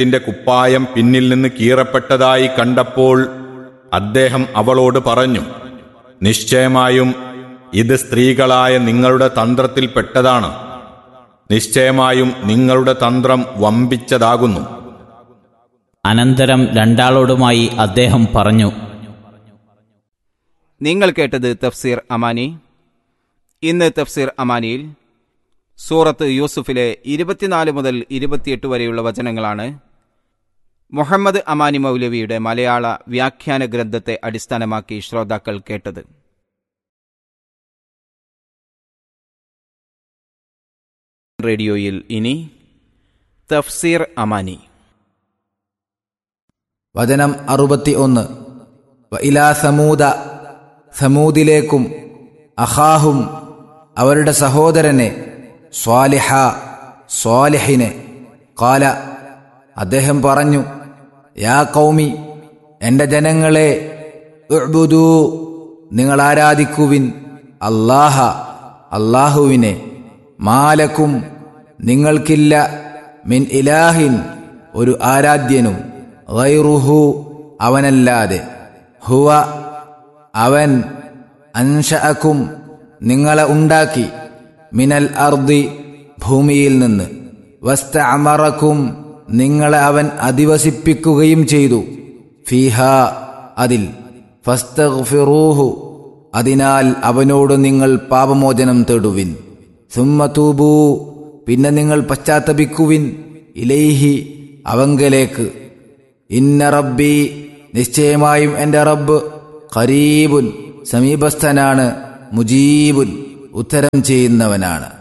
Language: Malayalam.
ത്തിന്റെ കുപ്പായം പിന്നിൽ നിന്ന് കീറപ്പെട്ടതായി കണ്ടപ്പോൾ അദ്ദേഹം അവളോട് പറഞ്ഞു നിശ്ചയമായും ഇത് സ്ത്രീകളായ നിങ്ങളുടെ തന്ത്രത്തിൽപ്പെട്ടതാണ് നിശ്ചയമായും നിങ്ങളുടെ തന്ത്രം വമ്പിച്ചതാകുന്നു അനന്തരം രണ്ടാളോടുമായി അദ്ദേഹം പറഞ്ഞു നിങ്ങൾ കേട്ടത് തഫ്സീർ അമാനി ഇന്ന് തഫ്സീർ അമാനിയിൽ സൂറത്ത് യൂസുഫിലെ ഇരുപത്തിനാല് മുതൽ ഇരുപത്തിയെട്ട് വരെയുള്ള വചനങ്ങളാണ് മുഹമ്മദ് അമാനി മൗലവിയുടെ മലയാള വ്യാഖ്യാന ഗ്രന്ഥത്തെ അടിസ്ഥാനമാക്കി ശ്രോതാക്കൾ കേട്ടത് റേഡിയോയിൽ ഇനി തഫ്സീർ അമാനി വചനം അറുപത്തി ഒന്ന് ഇലാ സമൂത സമൂദിലേക്കും അഹാഹും അവരുടെ സഹോദരനെ സ്വാലിഹ സ്വാലിഹിനെ കാല അദ്ദേഹം പറഞ്ഞു യാ കൗമി എൻ്റെ ജനങ്ങളെ ഉഅ്ബുദൂ നിങ്ങൾ ആരാധിക്കുവിൻ അല്ലാഹ അല്ലാഹുവിനെ മാലക്കും നിങ്ങൾക്കില്ല മിൻ ഇലാഹിൻ ഒരു ആരാധ്യനും ഗൈറുഹു അവനല്ലാതെ ഹുവ അവൻ അൻഷഅക്കും നിങ്ങളെ ഉണ്ടാക്കി മിനൽ അർദി ഭൂമിയിൽ നിന്ന് വസ്തഅമറക്കും നിങ്ങളെ അവൻ അധിവസിപ്പിക്കുകയും ചെയ്തു ഫീഹ അതിൽ ഫസ്തഗ്ഫിറൂഹു അതിനാൽ അവനോട് നിങ്ങൾ പാപമോചനം തേടുവിൻ സുമ്മതൂബൂ പിന്നെ നിങ്ങൾ പശ്ചാത്തപിക്കുവിൻ ഇലൈഹി അവങ്കലേക്ക് ഇന്ന റബ്ബി നിശ്ചയമായും എൻ്റെ റബ്ബ് ഖരീബുൻ സമീപസ്ഥനാണ് മുജീബുൻ ഉത്തരം ചെയ്യുന്നവനാണ്